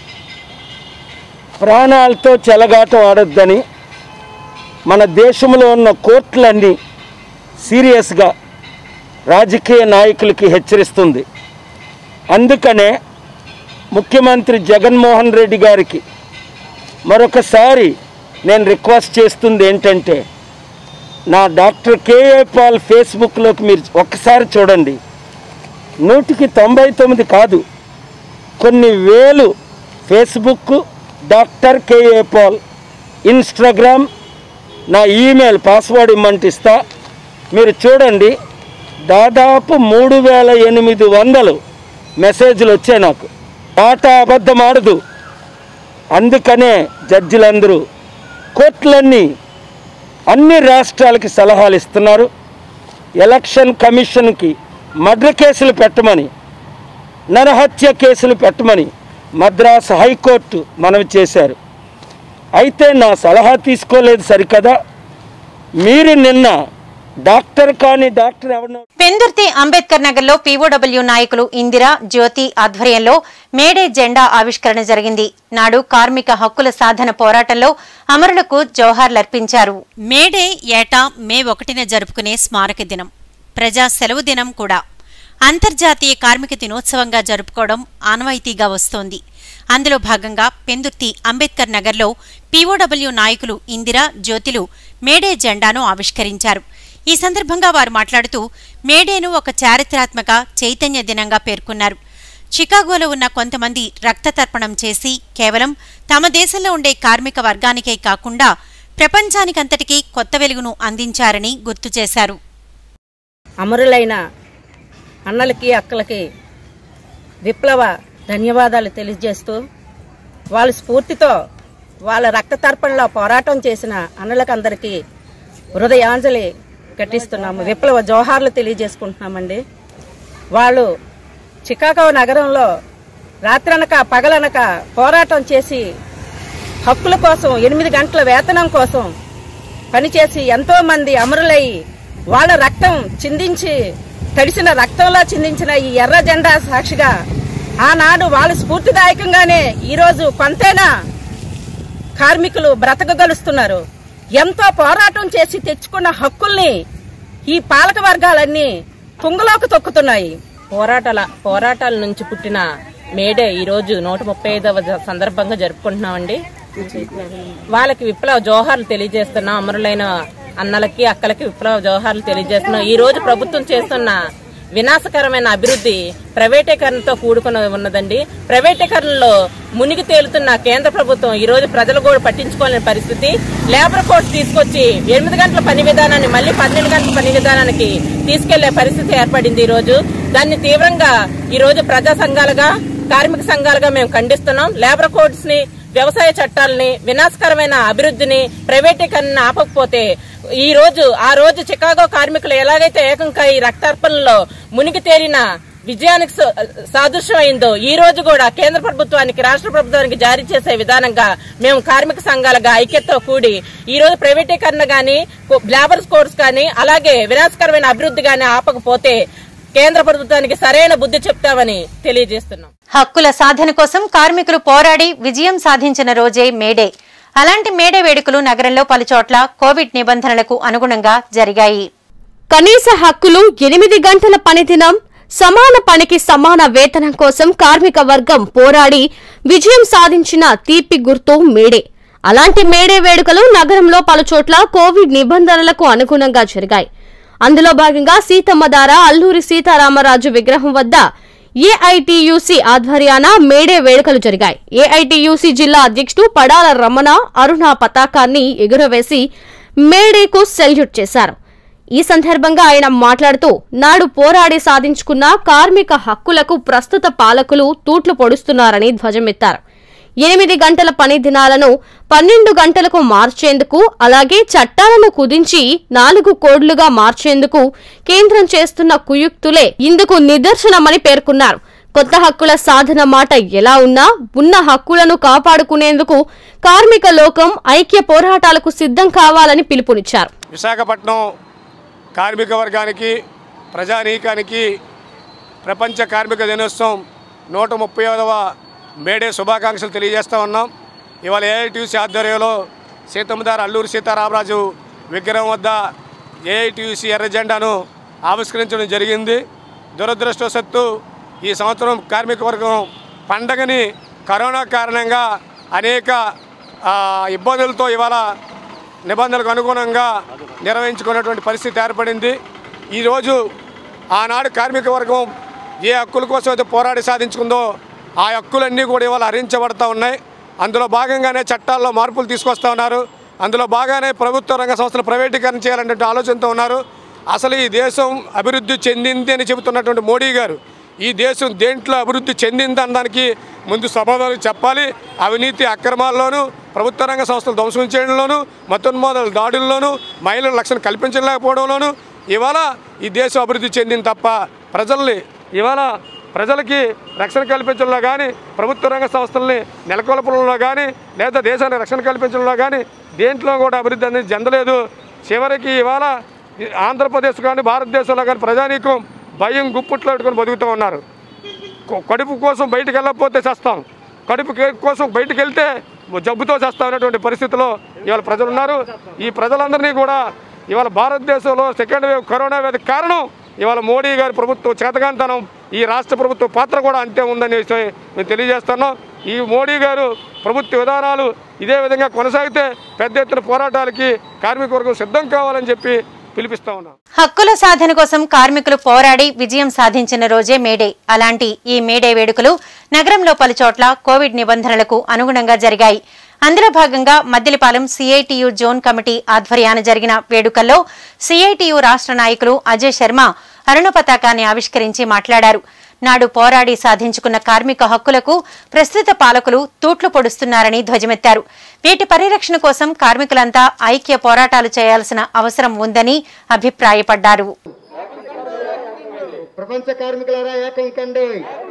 ప్రాణాలతో చెలగాటం ఆడొద్దని మన దేశంలో ఉన్న కోర్టులన్నీ సీరియస్గా రాజకీయ నాయకులకి హెచ్చరిస్తుంది అందుకనే ముఖ్యమంత్రి జగన్మోహన్ రెడ్డి గారికి మరొకసారి నేను రిక్వెస్ట్ చేస్తుంది ఏంటంటే నా డాక్టర్ కేఏ పాల్ ఫేస్బుక్లోకి మీరు ఒక్కసారి చూడండి నూటికి తొంభై తొమ్మిది కాదు కొన్ని వేలు Facebook doctor KA Paul Instagram నా ఈమెయిల్ పాస్వర్డ్ ఇమ్మంటే ఇస్తా మీరు చూడండి దాదాపు మూడు వేల ఎనిమిది వందలు మెసేజ్లు వచ్చాయి నాకు ఆట అబద్ధం ఆడదు అందుకనే జడ్జిలందరూ కోర్టులన్నీ అన్ని రాష్ట్రాలకి సలహాలు ఇస్తున్నారు ఎలక్షన్ కమిషన్కి మర్డర్ కేసులు పెట్టమని నరహత్య కేసులు పెట్టమని మద్రాసు హైకోర్టు మనవి చేశారు అయితే నా సలహా తీసుకోలేదు సరికదా మీరు నిన్న డాక్టర్ కానీ డాక్టర్ ఎవరినో పెందుర్తి అంబేద్కర్ నగర్ లో పీఓడబ్ల్యూ నాయకులు ఇందిరా జ్యోతి ఆధ్వర్యంలో మేడే జెండా ఆవిష్కరణ జరిగింది నాడు కార్మిక హక్కుల సాధన పోరాటంలో అమరులకు జోహార్లర్పించారు మేడే ఏటా మే ఒకటిన జరుపుకునే స్మారక దినం ప్రజా సెలవు దినం కూడా అంతర్జాతీయ కార్మిక దినోత్సవంగా జరుపుకోవడం ఆనవాయితీగా వస్తోంది అందులో భాగంగా పెందుర్తి అంబేద్కర్ నగర్లో పీఓడబ్ల్యూ నాయకులు ఇందిరా జ్యోతిలు మేడే జెండాను ఆవిష్కరించారు ఈ సందర్భంగా వారు మాట్లాడుతూ మేడేను ఒక చారిత్రాత్మక చైతన్య దినంగా పేర్కొన్నారు చికాగోలో ఉన్న కొంతమంది రక్తతర్పణం చేసి కేవలం తమ దేశంలో ఉండే కార్మిక వర్గానికే కాకుండా ప్రపంచానికంతటికీ కొత్త వెలుగును అందించారని గుర్తు చేశారు అమరులైన అన్నలకి అక్కలకి విప్లవ ధన్యవాదాలు తెలియజేస్తూ వాళ్ళ స్ఫూర్తితో వాళ్ళ రక్త తర్పణలో పోరాటం చేసిన అన్నలకందరికీ హృదయాంజలి ఘటిస్తున్నాము విప్లవ జోహార్లు తెలియజేసుకుంటున్నామండి వాళ్ళు చికాగో నగరంలో రాత్రనక పగలనక పోరాటం చేసి హక్కుల కోసం ఎనిమిది గంటల వేతనం కోసం పనిచేసి ఎంతో మంది అమరులై వాళ్ళ రక్తం చిందించి తడిసిన రక్తంలో చిందించిన ఈ ఎర్ర జెండా సాక్షిగా ఆనాడు వాళ్ళ స్ఫూర్తిదాయకంగానే ఈరోజు కొంతైనా కార్మికులు బ్రతకగలుస్తున్నారు ఎంతో పోరాటం చేసి తెచ్చుకున్న హక్కుల్ని ఈ పాలక వర్గాలన్నీ తుంగలోకి తొక్కుతున్నాయి పోరాటాల పోరాటాల నుంచి పుట్టిన మేడే ఈ రోజు నూట ముప్పై ఐదవ జ- సందర్భంగా జరుపుకుంటున్నామండి వాళ్ళకి విప్లవ జోహార్లు తెలియజేస్తున్నాం అమరులైన అన్నలకి అక్కలకి విప్లవ జోహార్లు తెలియజేస్తున్నాం ఈ రోజు ప్రభుత్వం చేస్తున్న వినాశకరమైన అభివృద్ధి ప్రైవేటీకరణతో కూడుకుని ఉన్నదండి ప్రైవేటీకరణలో మునిగి తేలుతున్న కేంద్ర ప్రభుత్వం ఈ రోజు ప్రజలు కూడా పట్టించుకోలేని పరిస్థితి లేబర్ కోర్టు తీసుకొచ్చి ఎనిమిది గంటల పని విధానాన్ని మళ్ళీ పన్నెండు గంటల పని విధానానికి తీసుకెళ్లే పరిస్థితి ఏర్పడింది ఈ రోజు దాన్ని తీవ్రంగా ఈ రోజు ప్రజా సంఘాలుగా కార్మిక సంఘాలుగా మేము ఖండిస్తున్నాం లేబర్ కోడ్స్ ని వ్యవసాయ చట్టాలని వినాశకరమైన అభివృద్ధిని ప్రైవేటీకరణ ఆపకపోతే ఈ రోజు ఆ రోజు చికాగో కార్మికులు ఎలాగైతే ఏకంగా ఈ రక్తార్పణలో మునిగి తేలిన విజయానికి స- సాదృశ్యం అయిందో ఈ రోజు కూడా కేంద్ర ప్రభుత్వానికి రాష్ట్ర ప్రభుత్వానికి జారీ చేసే విధానంగా మేము కార్మిక సంఘాలుగా ఐక్యతతో కూడి ఈ రోజు ప్రైవేటీకరణ గాని కో- లేబర్ కోడ్స్ కానీ అలాగే వినాశకరమైన అభివృద్ధి గాని ఆపకపోతే కేంద్ర ప్రభుత్వానికి సరైన బుద్ధి చెప్తామని తెలియజేస్తున్నాం హక్కుల సాధన కోసం కార్మికులు పోరాడి విజయం సాధించిన రోజే మేడే అలాంటి మేడే వేడుకలు నగరంలో పలుచోట్ల కోవిడ్ నిబంధనలకు అనుగుణంగా జరిగాయి కనీస హక్కులు ఎనిమిది గంటల పనిదినం సమాన పనికి సమాన వేతనం కోసం కార్మిక వర్గం పోరాడి విజయం సాధించిన తీపి గుర్తు మేడే అలాంటి మేడే వేడుకలు నగరంలో పలుచోట్ల కోవిడ్ నిబంధనలకు అనుగుణంగా జరిగాయి అందులో భాగంగా సీతమ్మధార అల్లూరి సీతారామరాజు విగ్రహం వద్ద ఏఐటియుసి ఆధ్వర్యాన మేడే వేడుకలు జరిగాయి ఏఐటియుసి జిల్లా అధ్యక్షుడు పడాల రమణ అరుణ పతాకాన్ని ఎగురవేసి మేడేకు సెల్యూట్ చేశారు ఈ సందర్భంగా ఆయన మాట్లాడుతూ నాడు పోరాడి సాధించుకున్న కార్మిక హక్కులకు ప్రస్తుత పాలకులు తూట్లు పొడుస్తున్నారని ధ్వజమెత్తారు ఎనిమిది గంటల పని దినాలను పన్నెండు గంటలకు మార్చేందుకు అలాగే చట్టాలను కుదించి నాలుగు కోడ్లుగా మార్చేందుకు కేంద్రం చేస్తున్న కుయుక్తులే ఇందుకు నిదర్శనమని పేర్కొన్నారు కొత్త హక్కుల సాధన మాట ఎలా ఉన్నా ఉన్న హక్కులను కాపాడుకునేందుకు కార్మిక లోకం ఐక్య పోరాటాలకు సిద్ధం కావాలని పిలుపునిచ్చారు విశాఖపట్నం కార్మిక వర్గానికి ప్రజానీకానికి ప్రపంచ కార్మిక దినోత్సవం నూట ముప్పై ఐదవ మేడే శుభాకాంక్షలు తెలియజేస్తూ ఉన్నాం ఇవాళ ఏఐటీయూసీ ఆధ్వర్యంలో సీతమ్మదారు అల్లూరి సీతారామరాజు విగ్రహం వద్ద ఏఐటీయూసీ ఎర్ర జెండాను ఆవిష్కరించడం జరిగింది దురదృష్టవశత్తు ఈ సంవత్సరం కార్మిక వర్గం పండగని కరోనా కారణంగా అనేక ఆ, ఇబ్బందులతో ఇవాళ నిబంధనలకు అనుగుణంగా నిర్వహించుకున్నటువంటి పరిస్థితి ఏర్పడింది ఈరోజు ఆనాడు కార్మిక వర్గం ఏ హక్కుల కోసం అయితే పోరాడి సాధించుకుందో ఆ హక్కులన్నీ కూడా ఇవాళ హరించబడతా ఉన్నాయి అందులో భాగంగానే చట్టాల్లో మార్పులు తీసుకొస్తా ఉన్నారు అందులో బాగానే ప్రభుత్వ రంగ సంస్థలు ప్రైవేటీకరణ చేయాలనే ఆలోచనతో ఉన్నారు అసలు ఈ దేశం అభివృద్ధి చెందింది అని చెబుతున్నటువంటి మోడీ గారు ఈ దేశం దేంట్లో అభివృద్ధి చెందింది అనడానికి ముందు సమాధానం చెప్పాలి అవినీతి అక్రమాల్లోనూ ప్రభుత్వ రంగ సంస్థలు ధ్వంసం చేయడంలోనూ మతోన్మాదాల దాడుల్లోనూ మహిళల రక్షణ కల్పించలేకపోవడంలోనూ ఇవాళ ఈ దేశం అభివృద్ధి చెందింది తప్ప ప్రజల్ని ఇవాళ ప్రజలకి రక్షణ కల్పించడంలో కానీ ప్రభుత్వ రంగ సంస్థల్ని నెలకొల్పడంలో కానీ లేదా దేశానికి రక్షణ కల్పించడంలో కానీ దేంట్లో కూడా అభివృద్ధి అనేది చెందలేదు చివరికి ఇవాళ ఈ ఆంధ్రప్రదేశ్ కానీ భారతదేశంలో కానీ ప్రజానీకం భయం గుప్పుట్లో పెట్టుకొని బతుకుతూ ఉన్నారు కొ- కడుపు కోసం బయటికి వెళ్ళకపోతే చేస్తాం కడుపు కే- కోసం బయటికి వెళ్తే జబ్బుతో చేస్తాం అనేటువంటి పరిస్థితిలో ఇవాళ ప్రజలు ఉన్నారు ఈ ప్రజలందరినీ కూడా ఇవాళ భారతదేశంలో సెకండ్ వేవ్ కరోనా వ్యాధి కారణం ఇవాళ మోడీ గారి ప్రభుత్వం చేతగాంతనం ఈ రాష్ట్ర ప్రభుత్వ పాత్ర కూడా అంతే ఉందని విషయం మేము తెలియజేస్తున్నాం ఈ మోడీ గారు ప్రభుత్వ విధానాలు ఇదే విధంగా కొనసాగితే పెద్ద ఎత్తున పోరాటాలకి కార్మిక వర్గం సిద్ధం కావాలని చెప్పి పిలిపిస్తా ఉన్నాం హక్కుల సాధన కోసం కార్మికులు పోరాడి విజయం సాధించిన రోజే మేడే అలాంటి ఈ మేడే వేడుకలు నగరంలో పలుచోట్ల కోవిడ్ నిబంధనలకు అనుగుణంగా జరిగాయి అందులో భాగంగా మద్దిలపాలెం సిఐటియు జోన్ కమిటీ ఆధ్వర్యాన జరిగిన వేడుకల్లో సిఐటియు రాష్ట్ర నాయకులు అజయ్ శర్మ అరుణ పతాకాన్ని ఆవిష్కరించి మాట్లాడారు నాడు పోరాడి సాధించుకున్న కార్మిక హక్కులకు ప్రస్తుత పాలకులు తూట్లు పొడుస్తున్నారని ధ్వజమెత్తారు వీటి పరిరక్షణ కోసం కార్మికులంతా ఐక్య పోరాటాలు చేయాల్సిన అవసరం ఉందని అభిప్రాయపడ్డారు ప్రపంచ కార్మికులారా ఏకం కండి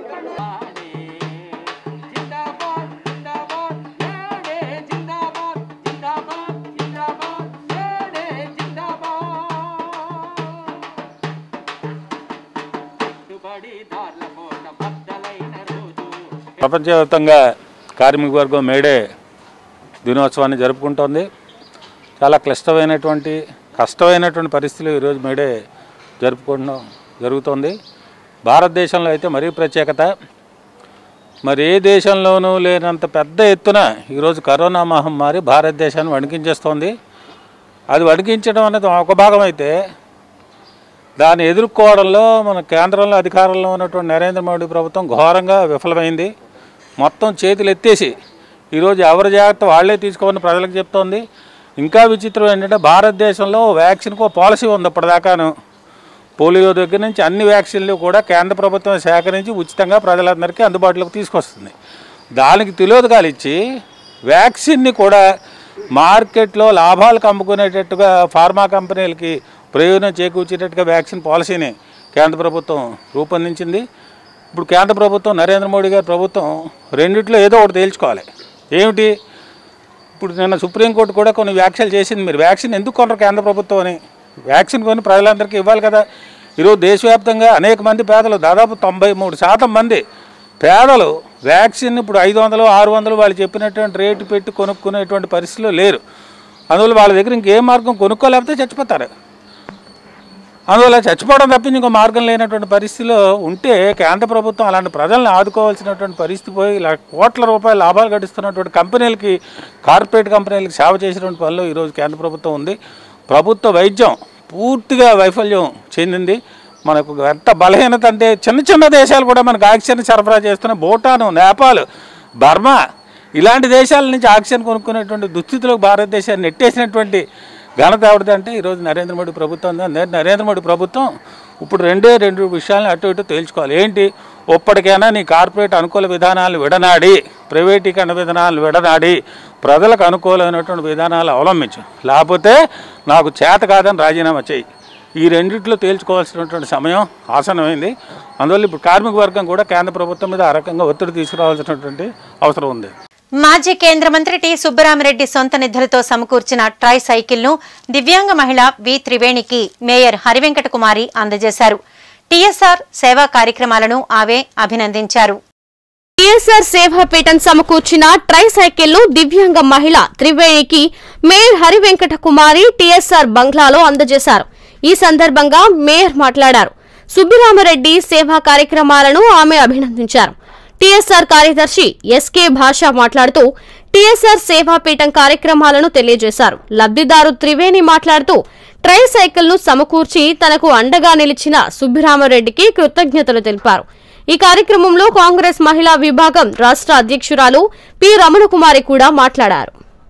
ప్రపంచవ్యాప్తంగా కార్మిక వర్గం మేడే దినోత్సవాన్ని జరుపుకుంటోంది చాలా క్లిష్టమైనటువంటి కష్టమైనటువంటి పరిస్థితులు ఈరోజు మేడే జరుపుకోవడం జరుగుతోంది భారతదేశంలో అయితే మరీ ప్రత్యేకత మరి ఏ దేశంలోనూ లేనంత పెద్ద ఎత్తున ఈరోజు కరోనా మహమ్మారి భారతదేశాన్ని వణికించేస్తోంది అది వణికించడం అనేది ఒక భాగం అయితే దాన్ని ఎదుర్కోవడంలో మన కేంద్రంలో అధికారంలో ఉన్నటువంటి నరేంద్ర మోడీ ప్రభుత్వం ఘోరంగా విఫలమైంది మొత్తం చేతులు ఎత్తేసి ఈరోజు ఎవరి జాగ్రత్త వాళ్ళే తీసుకోమని ప్రజలకు చెప్తోంది ఇంకా విచిత్రం ఏంటంటే భారతదేశంలో వ్యాక్సిన్కి ఒక పాలసీ ఉంది ఇప్పటిదాకాను పోలియో దగ్గర నుంచి అన్ని వ్యాక్సిన్లు కూడా కేంద్ర ప్రభుత్వం సేకరించి ఉచితంగా ప్రజలందరికీ అందుబాటులోకి తీసుకొస్తుంది దానికి తిలోదకాలు ఇచ్చి వ్యాక్సిన్ని కూడా మార్కెట్లో లాభాలకు అమ్ముకునేటట్టుగా ఫార్మా కంపెనీలకి ప్రయోజనం చేకూర్చేటట్టుగా వ్యాక్సిన్ పాలసీని కేంద్ర ప్రభుత్వం రూపొందించింది ఇప్పుడు కేంద్ర ప్రభుత్వం నరేంద్ర మోడీ గారి ప్రభుత్వం రెండిట్లో ఏదో ఒకటి తేల్చుకోవాలి ఏమిటి ఇప్పుడు నిన్న సుప్రీంకోర్టు కూడా కొన్ని వ్యాఖ్యలు చేసింది మీరు వ్యాక్సిన్ ఎందుకు కొనరు కేంద్ర ప్రభుత్వం అని వ్యాక్సిన్ కొని ప్రజలందరికీ ఇవ్వాలి కదా ఈరోజు దేశవ్యాప్తంగా అనేక మంది పేదలు దాదాపు తొంభై మూడు శాతం మంది పేదలు వ్యాక్సిన్ ఇప్పుడు ఐదు వందలు ఆరు వందలు వాళ్ళు చెప్పినటువంటి రేటు పెట్టి కొనుక్కునేటువంటి పరిస్థితిలో లేరు అందువల్ల వాళ్ళ దగ్గర ఇంకేం మార్గం కొనుక్కోలేకపోతే చచ్చిపోతారు అందువల్ల చచ్చిపోవడం తప్పించి ఇంకో మార్గం లేనటువంటి పరిస్థితిలో ఉంటే కేంద్ర ప్రభుత్వం అలాంటి ప్రజల్ని ఆదుకోవాల్సినటువంటి పరిస్థితి పోయి ఇలా కోట్ల రూపాయల లాభాలు గడిస్తున్నటువంటి కంపెనీలకి కార్పొరేట్ కంపెనీలకి సేవ చేసినటువంటి పనిలో ఈరోజు కేంద్ర ప్రభుత్వం ఉంది ప్రభుత్వ వైద్యం పూర్తిగా వైఫల్యం చెందింది మనకు ఎంత బలహీనత అంటే చిన్న చిన్న దేశాలు కూడా మనకు ఆక్సిజన్ సరఫరా చేస్తున్న భూటాను నేపాల్ బర్మా ఇలాంటి దేశాల నుంచి ఆక్సిజన్ కొనుక్కునేటువంటి దుస్థితిలో భారతదేశాన్ని నెట్టేసినటువంటి ఘనత ఎవరిది అంటే ఈరోజు నరేంద్ర మోడీ ప్రభుత్వం ఉంది. నే- నరేంద్ర మోడీ ప్రభుత్వం ఇప్పుడు రెండే రెండు విషయాలను అటు ఇటు తేల్చుకోవాలి ఏంటి ఒప్పటికైనా నీ కార్పొరేట్ అనుకూల విధానాలు విడనాడి ప్రైవేటీకరణ విధానాలు విడనాడి ప్రజలకు అనుకూలమైనటువంటి విధానాలు అవలంబించు లేకపోతే నాకు చేత కాదని రాజీనామా చేయి ఈ రెండిట్లో తేల్చుకోవాల్సినటువంటి సమయం ఆసనమైంది అందువల్ల ఇప్పుడు కార్మిక వర్గం కూడా కేంద్ర ప్రభుత్వం మీద ఆ రకంగా ఒత్తిడి తీసుకురావాల్సినటువంటి అవసరం ఉంది మాజీ కేంద్ర మంత్రి టి సుబ్బరామరెడ్డి సొంత నిధులతో సమకూర్చిన ట్రై సైకిల్ ను దివ్యాంగ మహిళ వి త్రివేణికి మేయర్ హరివెంకట కుమారి అందజేశారు టీఎస్ఆర్ సేవా కార్యక్రమాలను ఆమె అభినందించారు టీఎస్ఆర్ సేవాపీఠం సమకూర్చిన ట్రై సైకిల్ ను దివ్యాంగ మహిళ త్రివేణికి మేయర్ హరి వెంకట కుమారి టీఎస్ఆర్ బంగ్లాలో అందజేశారు ఈ సందర్భంగా మేయర్ మాట్లాడారు సుబ్బిరామరెడ్డి సేవా కార్యక్రమాలను ఆమె అభినందించారు టీఎస్ఆర్ కార్యదర్శి ఎస్కే భాష మాట్లాడుతూ టీఎస్ఆర్ సేవాపీఠం కార్యక్రమాలను తెలియజేశారు లబ్ధిదారు త్రివేణి మాట్లాడుతూ ట్రై సైకిల్ ను సమకూర్చి తనకు అండగా నిలిచిన సుబ్బిరామరెడ్డికి కృతజ్ఞతలు తెలిపారు ఈ కార్యక్రమంలో కాంగ్రెస్ మహిళా విభాగం రాష్ట్ర అధ్యక్షురాలు పి రమణకుమారి కూడా మాట్లాడారు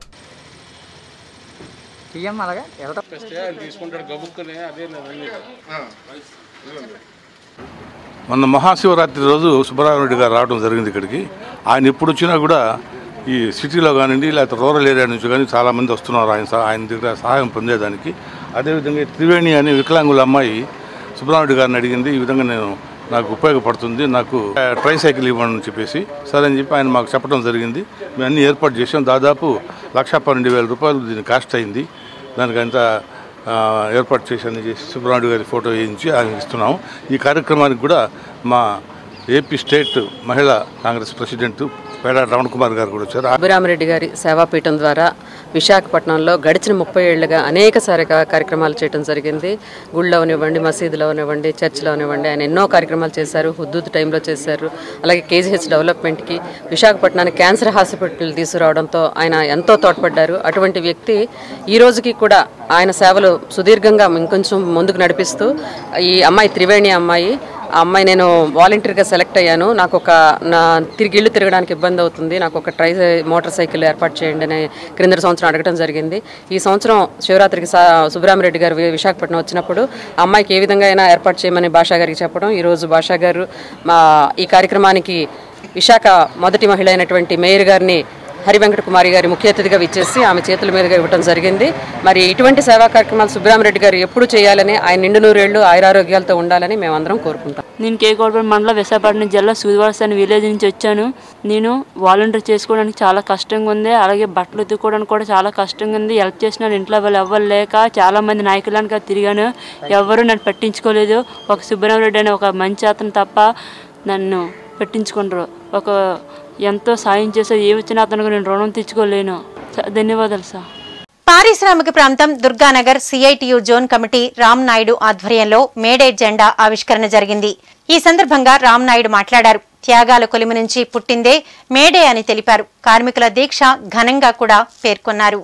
మొన్న మహాశివరాత్రి రోజు సుబ్బరామరెడ్డి గారు రావడం జరిగింది ఇక్కడికి ఆయన ఎప్పుడు వచ్చినా కూడా ఈ సిటీలో కానివ్వండి లేకపోతే రూరల్ ఏరియా నుంచి కానీ చాలామంది వస్తున్నారు ఆయన సహా- ఆయన దగ్గర సహాయం పొందేదానికి అదేవిధంగా ఈ త్రివేణి అనే వికలాంగుల అమ్మాయి సుబ్బరామరెడ్డి గారిని అడిగింది ఈ విధంగా నేను నాకు ఉపయోగపడుతుంది నాకు ఆ, ట్రై సైకిల్ ఇవ్వండి అని చెప్పేసి సరే అని చెప్పి ఆయన మాకు చెప్పడం జరిగింది మేము అన్ని ఏర్పాటు చేసాం దాదాపు లక్ష పన్నెండు వేల రూపాయలు దీని కాస్ట్ అయింది దానికి అంతా ఆ, ఏర్పాటు చేసి అన్ని చేసి సుబ్రహ్మణ్య గారి ఫోటో వేయించి ఆయన ఇస్తున్నాం ఈ కార్యక్రమానికి కూడా మా ఏపీ స్టేట్ మహిళా కాంగ్రెస్ ప్రెసిడెంట్ పేడ రమణ కుమార్ గారు కూడా వచ్చారు అభిరామరెడ్డి గారి సేవాపీఠం ద్వారా విశాఖపట్నంలో గడిచిన ముప్పై ఏళ్లుగా అనేక సారి కా- కార్యక్రమాలు చేయడం జరిగింది గుళ్ళో అవనివ్వండి మసీదులో అవనివ్వండి చర్చిలో అవనివ్వండి ఆయన ఎన్నో కార్యక్రమాలు చేశారు హుద్దూద్ టైంలో చేశారు అలాగే కేజీహెచ్ డెవలప్మెంట్కి విశాఖపట్నానికి క్యాన్సర్ హాస్పిటల్ తీసుకురావడంతో ఆయన ఎంతో తోడ్పడ్డారు అటువంటి వ్యక్తి ఈ రోజుకి కూడా ఆయన సేవలు సుదీర్ఘంగా ఇంకొంచెం ముందుకు నడిపిస్తూ ఈ అమ్మాయి త్రివేణి అమ్మాయి ఆ అమ్మాయి నేను వాలంటీర్గా సెలెక్ట్ అయ్యాను నాకు ఒక నా తిరిగి ఇల్లు తిరగడానికి ఇబ్బంది అవుతుంది నాకు ఒక ట్రై మోటార్ సైకిల్ ఏర్పాటు చేయండి అని క్రిందటి సంవత్సరం అడగడం జరిగింది ఈ సంవత్సరం శివరాత్రికి సా సుబ్బరామరెడ్డి గారు వి- విశాఖపట్నం వచ్చినప్పుడు ఆ అమ్మాయికి ఏ విధంగా అయినా ఏర్పాటు చేయమని భాషా గారికి చెప్పడం ఈరోజు భాషా గారు మా ఈ కార్యక్రమానికి విశాఖ మొదటి మహిళ అయినటువంటి మేయర్ గారిని హరి వెంకట కుమారి గారి ముఖ్య అతిథిగా విచ్చేసి ఆమె చేతుల మీదుగా ఇవ్వడం జరిగింది మరి ఇటువంటి సేవా కార్యక్రమాలు సుబ్బరామరెడ్డి గారు ఎప్పుడు చేయాలని ఆయన నిండు నూరేళ్లు ఆయురారోగ్యాలతో ఉండాలని మేమందరం కోరుకుంటాం నేను కేకోటపల్లి మండలం విశాఖపట్నం జిల్లా సూదివాడస్ అనే విలేజ్ నుంచి వచ్చాను నేను వాలంటీర్ చేసుకోవడానికి చాలా కష్టంగా ఉంది అలాగే బట్టలు ఉతుక్కోవడానికి కూడా చాలా కష్టంగా ఉంది హెల్ప్ చేసిన ఇంట్లో వాళ్ళు ఎవ్వరు లేక చాలా మంది నాయకులనుక తిరిగాను ఎవరు నన్ను పట్టించుకోలేదు ఒక సుబ్బరామరెడ్డి అనే ఒక మంచి అతను తప్ప నన్ను పట్టించుకుంటారు ఒక ఎంతో సాయం చేసే ఏ వచ్చినా అతనికి నేను రుణం తెచ్చుకోలేను స- ధన్యవాదాలు సార్ పారిశ్రామిక ప్రాంతం Durganagar CITU zone committee Ram Naidu ఆధ్వర్యంలో మేడే జెండా ఆవిష్కరణ జరిగింది ఈ సందర్భంగా రామ్ నాయుడు మాట్లాడారు త్యాగాల కొలిమి నుంచి పుట్టిందే మేడే అని తెలిపారు కార్మికుల దీక్ష ఘనంగా కూడా పేర్కొన్నారు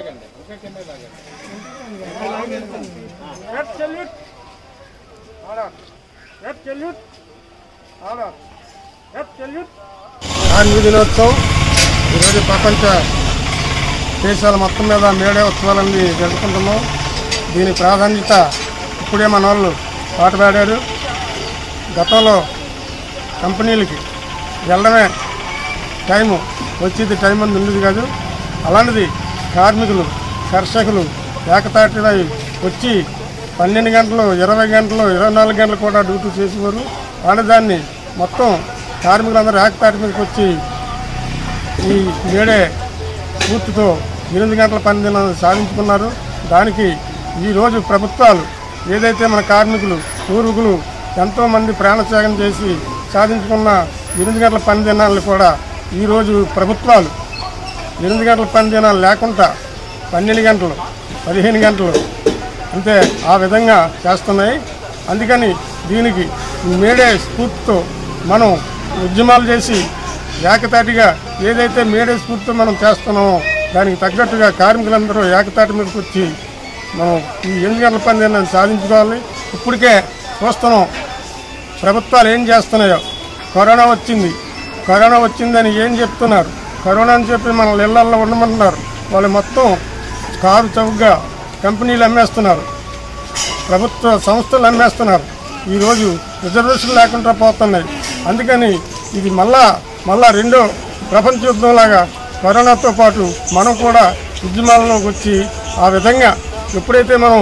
కార్మిక దినోత్సవం ఈరోజు ప్రపంచ దేశాల మొత్తం మీద మేడే ఉత్సవాలన్నీ జరుపుకుంటున్నాం దీని ప్రాధాన్యత ఇప్పుడే మన వాళ్ళు పాటపాడారు గతంలో కంపెనీలకి వెళ్ళడమే టైము వచ్చేది టైం అంది ఉండేది కాదు అలాంటిది కార్మికులు కర్షకులు ఏకతాటిపై వచ్చి పన్నెండు గంటలు ఇరవై గంటలు ఇరవై నాలుగు గంటలు కూడా డ్యూటీ చేసేవారు కానీ దాన్ని మొత్తం కార్మికులందరూ ఏకతాటి మీదకి వచ్చి ఈ మేడే స్ఫూర్తితో ఎనిమిది గంటల పని దినం సాధించుకున్నారు దానికి ఈరోజు ప్రభుత్వాలు ఏదైతే మన కార్మికులు పూర్వీకులు ఎంతోమంది ప్రాణత్యాగం చేసి సాధించుకున్న ఎనిమిది గంటల పని దినాలను కూడా ఈరోజు ప్రభుత్వాలు ఎనిమిది గంటల పని దినాలు లేకుండా పన్నెండు గంటలు పదిహేను గంటలు అంతే ఆ విధంగా చేస్తున్నాయి అందుకని దీనికి మేడే స్ఫూర్తితో మనం ఉద్యమాలు చేసి ఏకతాటిగా ఏదైతే మేడే స్ఫూర్తితో మనం చేస్తున్నామో దానికి తగ్గట్టుగా కార్మికులందరూ ఏకతాటి మీదకి వచ్చి మనం ఈ ఎనిమిది గంటల పని సాధించుకోవాలి ఇప్పటికే చూస్తున్నాం ప్రభుత్వాలు ఏం చేస్తున్నాయో కరోనా వచ్చింది కరోనా వచ్చిందని ఏం చెప్తున్నారు కరోనా అని చెప్పి మన ఇళ్లల్లో ఉండమంటున్నారు వాళ్ళు మొత్తం కారు చౌకగా కంపెనీలు అమ్మేస్తున్నారు ప్రభుత్వ సంస్థలు అమ్మేస్తున్నారు ఈరోజు రిజర్వేషన్ లేకుండా పోతున్నాయి అందుకని ఇది మళ్ళా మళ్ళా రెండో ప్రపంచ యుద్ధంలాగా కరోనాతో పాటు మనం కూడా ఉద్యమాల్లోకి వచ్చి ఆ విధంగా ఎప్పుడైతే మనం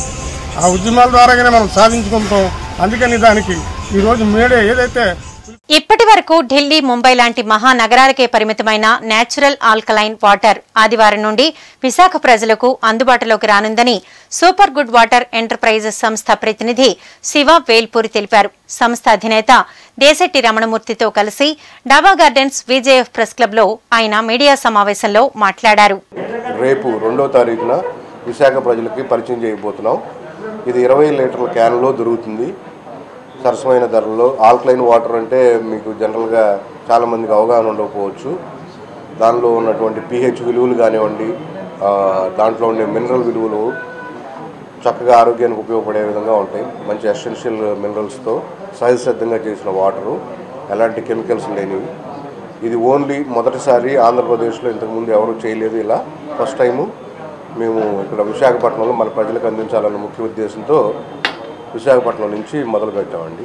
ఆ ఉద్యమాల ద్వారాగానే మనం సాధించుకుంటాం అందుకని దానికి ఈరోజు మేడే ఏదైతే ఇప్పటి వరకు ఢిల్లీ ముంబై లాంటి మహానగరాలకే పరిమితమైన నేచురల్ ఆల్కలైన్ వాటర్ ఆదివారం నుండి విశాఖ ప్రజలకు అందుబాటులోకి రానుందని సూపర్ గుడ్ వాటర్ ఎంటర్ప్రైజెస్ సంస్థ ప్రతినిధి శివ వేల్పూరి తెలిపారు సంస్థ అధినేత దేశెట్టి రమణమూర్తితో కలిసి డాబా గార్డెన్స్ విజేఎఫ్ ప్రెస్ క్లబ్లో ఆయన మీడియా సమావేశంలో మాట్లాడారు రేపు రెండో తారీఖున విశాఖ ప్రజలకి పరిచయం చేయబోతున్నాం ఇది ఇరవై లీటర్ల క్యాన్లో దొరుకుతుంది సరసమైన ధరల్లో ఆల్కలైన్ వాటర్ అంటే మీకు జనరల్గా చాలామందికి అవగాహన ఉండకపోవచ్చు దానిలో ఉన్నటువంటి పిహెచ్ విలువలు కానివ్వండి ఆ, దాంట్లో ఉండే మినరల్ విలువలు చక్కగా ఆరోగ్యానికి ఉపయోగపడే విధంగా ఉంటాయి మంచి ఎసెన్షియల్ మినరల్స్తో సహజసిద్ధంగా చేసిన వాటరు ఎలాంటి కెమికల్స్ లేనివి ఇది ఓన్లీ మొదటిసారి ఆంధ్రప్రదేశ్లో ఇంతకుముందు ఎవరు చేయలేదు ఇలా ఫస్ట్ టైము మేము ఇక్కడ విశాఖపట్నంలో మన ప్రజలకు అందించాలన్న ముఖ్య ఉద్దేశంతో విశాఖపట్నం నుంచి మొదలు పెట్టామండి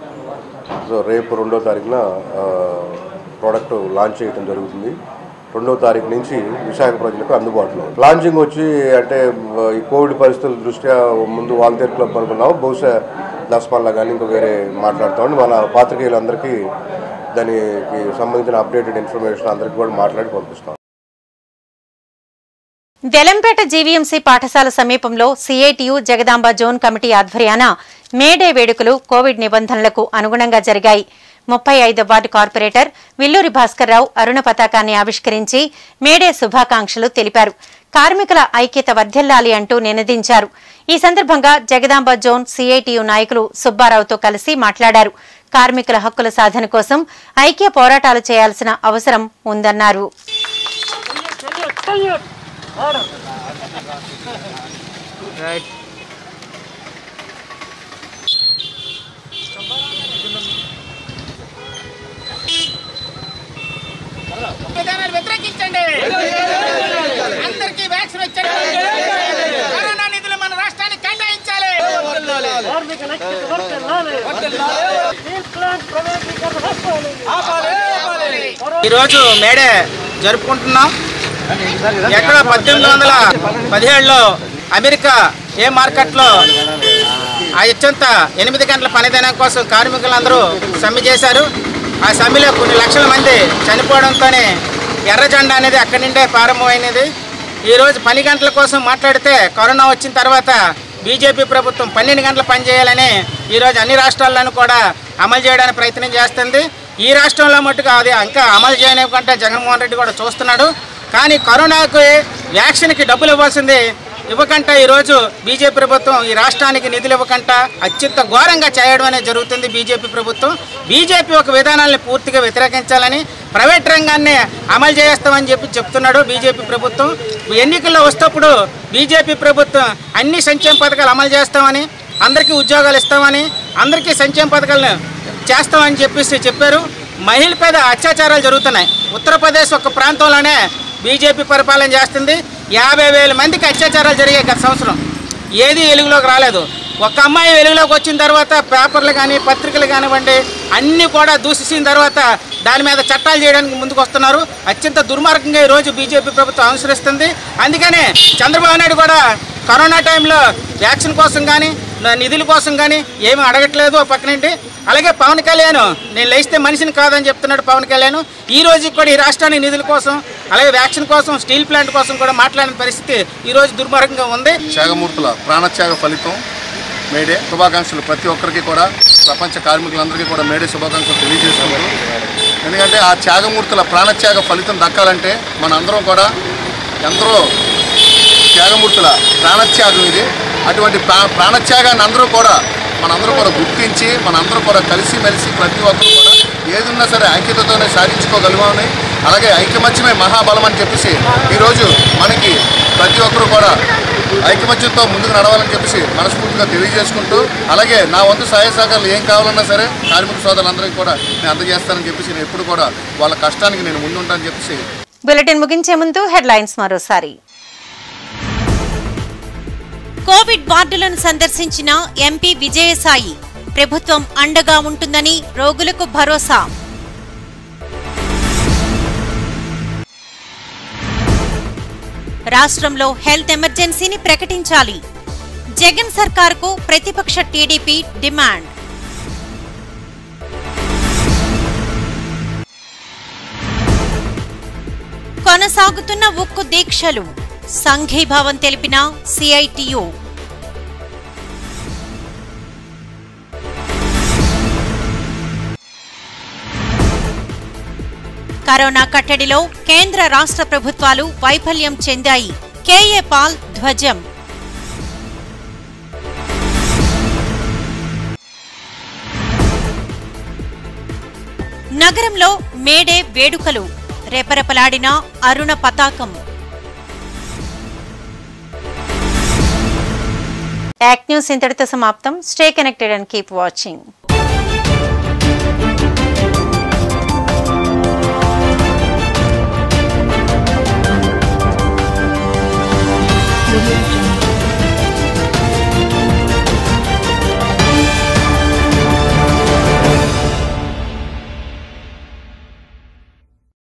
సో రేపు రెండో తారీఖున ఆ, ప్రోడక్ట్ లాంచ్ చేయడం జరుగుతుంది రెండో తారీఖు నుంచి విశాఖ ప్రజలకు అందుబాటులో లాంచింగ్ వచ్చి అంటే ఆ, ఈ కోవిడ్ పరిస్థితుల దృష్ట్యా ముందు వాల్తేర్ క్లబ్ అనుకున్నాము బహుశా దసపల్లా కానీ ఇంకో వేరే మాట్లాడుతామండి మన పాత్రికేయులందరికీ దానికి సంబంధించిన అప్డేటెడ్ ఇన్ఫర్మేషన్ అందరికీ కూడా మాట్లాడి పంపిస్తాం దెలంపేట జీవీఎంసీ పాఠశాల సమీపంలో సిఐటియు జగదాంబ జోన్ కమిటీ ఆధ్వర్యాన మేడే వేడుకలు కోవిడ్ నిబంధనలకు అనుగుణంగా జరిగాయి ముప్పై ఐదు వార్డు కార్పొరేటర్ విల్లూరి భాస్కర్రావు అరుణ పతాకాన్ని ఆవిష్కరించి మేడే శుభాకాంక్షలు తెలిపారు కార్మికుల ఐక్యత వర్ధిల్లాలి అంటూ నినదించారు ఈ సందర్భంగా జగదాంబ జోన్ సిఐటియు నాయకులు సుబ్బారావుతో కలిసి మాట్లాడారు కార్మికుల హక్కుల సాధన కోసం ఐక్య పోరాటాలు చేయాల్సిన అవసరం ఉందన్నారు విధానాలు వ్యతిరేకించండి అందరికీ వ్యాక్సిన్ వచ్చండి కరోనా నిధులు మన రాష్ట్రానికి కేటాయించాలి ఈరోజు మేడే జరుపుకుంటున్నాం ఎక్కడ పద్దెనిమిది వందల పదిహేడులో అమెరికా ఏ మార్కెట్లో ఆ అత్యంత ఎనిమిది గంటల పనిదినం కోసం కార్మికులందరూ సమ్మె చేశారు ఆ సమ్మెలో కొన్ని లక్షల మంది చనిపోవడంతోనే ఎర్ర జెండా అనేది అక్కడి నుండే ప్రారంభమైనది ఈరోజు పని గంటల కోసం మాట్లాడితే కరోనా వచ్చిన తర్వాత బీజేపీ ప్రభుత్వం పన్నెండు గంటలు పనిచేయాలని ఈరోజు అన్ని రాష్ట్రాల్లోనూ కూడా అమలు చేయడానికి ప్రయత్నం చేస్తుంది ఈ రాష్ట్రంలో మట్టుకు అది ఇంకా అమలు చేయనివ్వకుంటే జగన్మోహన్ రెడ్డి కూడా చూస్తున్నాడు కానీ కరోనాకు వ్యాక్సిన్కి డబ్బులు ఇవ్వాల్సింది ఇవ్వకంట ఈరోజు బీజేపీ ప్రభుత్వం ఈ రాష్ట్రానికి నిధులు ఇవ్వకంట అత్యంత ఘోరంగా చేయడం అనేది జరుగుతుంది బీజేపీ ప్రభుత్వం బీజేపీ ఒక విధానాలను పూర్తిగా వ్యతిరేకించాలని ప్రైవేట్ రంగాన్ని అమలు చేస్తామని చెప్పి చెప్తున్నాడు బీజేపీ ప్రభుత్వం ఎన్నికల్లో వస్తప్పుడు బీజేపీ ప్రభుత్వం అన్ని సంక్షేమ పథకాలు అమలు చేస్తామని అందరికీ ఉద్యోగాలు ఇస్తామని అందరికీ సంక్షేమ పథకాలను చేస్తామని చెప్పేసి చెప్పారు మహిళ మీద అత్యాచారాలు జరుగుతున్నాయి ఉత్తరప్రదేశ్ ఒక ప్రాంతంలోనే బీజేపీ పరిపాలన చేస్తుంది యాభై వేల మందికి అత్యాచారాలు జరిగాయి గత సంవత్సరం ఏది వెలుగులోకి రాలేదు ఒక అమ్మాయి వెలుగులోకి వచ్చిన తర్వాత పేపర్లు కానీ పత్రికలు కానివ్వండి అన్నీ కూడా దూషించిన తర్వాత దాని మీద చట్టాలు చేయడానికి ముందుకు వస్తున్నారు అత్యంత దుర్మార్గంగా ఈరోజు బీజేపీ ప్రభుత్వం అనుసరిస్తుంది అందుకనే చంద్రబాబు నాయుడు కూడా కరోనా టైంలో వ్యాక్సిన్ కోసం కానీ నా నిధుల కోసం కానీ ఏమీ అడగట్లేదు ఓ పక్క నుండి అలాగే పవన్ కళ్యాణ్ నేను లేస్తే మనిషిని కాదని చెప్తున్నాడు పవన్ కళ్యాణ్ ఈ రోజు కూడా ఈ రాష్ట్రానికి నిధుల కోసం అలాగే వ్యాక్సిన్ కోసం స్టీల్ ప్లాంట్ కోసం కూడా మాట్లాడిన పరిస్థితి ఈ రోజు దుర్మార్గంగా ఉంది త్యాగమూర్తుల ప్రాణత్యాగ ఫలితం మేడే శుభాకాంక్షలు ప్రతి ఒక్కరికి కూడా ప్రపంచ కార్మికులందరికీ కూడా మేడే శుభాకాంక్షలు తెలియజేసుకుంటూ ఎందుకంటే ఆ త్యాగమూర్తుల ప్రాణత్యాగ ఫలితం దక్కాలంటే మన అందరం కూడా ఎందరో త్యాగమూర్తుల ప్రాణత్యాగం ఇది అటువంటి ప్రా ప్రాణత్యాగాన్ని అందరూ కూడా మనందరూ కూడా గుర్తించి మనందరూ కూడా కలిసి మెలిసి ప్రతి ఒక్కరు కూడా ఏదున్నా సరే ఐక్యతతోనే సాధించుకోగలిగామని అలాగే ఐకమత్యమే మహాబలం అని చెప్పేసి ఈరోజు మనకి ప్రతి ఒక్కరు కూడా ఐకమత్యంతో ముందుకు నడవాలని చెప్పేసి మనస్ఫూర్తిగా తెలియజేసుకుంటూ అలాగే నా వంతు సహాయ సహకారాలు ఏం కావాలన్నా సరే కార్మిక సోదరులందరికీ కూడా నేను అందజేస్తానని చెప్పేసి నేను ఎప్పుడు కూడా వాళ్ళ కష్టానికి నేను ముందుంటానని చెప్పేసి బులెటిన్ ముగించే ముందు హెడ్లైన్స్ మరోసారి కోవిడ్ వార్డులను సందర్శించిన ఎంపీ విజయసాయి ప్రభుత్వం అండగా ఉంటుందని రోగులకు భరోసా రాష్ట్రంలో హెల్త్ ఎమర్జెన్సీని ప్రకటించాలి జగన్ సర్కార్కు ప్రతిపక్ష టీడీపీ డిమాండ్ కొనసాగుతున్న ఉక్కు దీక్షలు సంఘీభావం తెలిపిన సిఐటియు కరోనా కట్టడిలో కేంద్ర రాష్ట్ర ప్రభుత్వాలు వైఫల్యం చెందాయి కేఏ పాల్ ధ్వజం నగరంలో మేడే వేడుకలు రెపరెపలాడిన అరుణ పతాకం యాక్ట్ న్యూస్ ఇంతటితో సమాప్తం stay connected and keep watching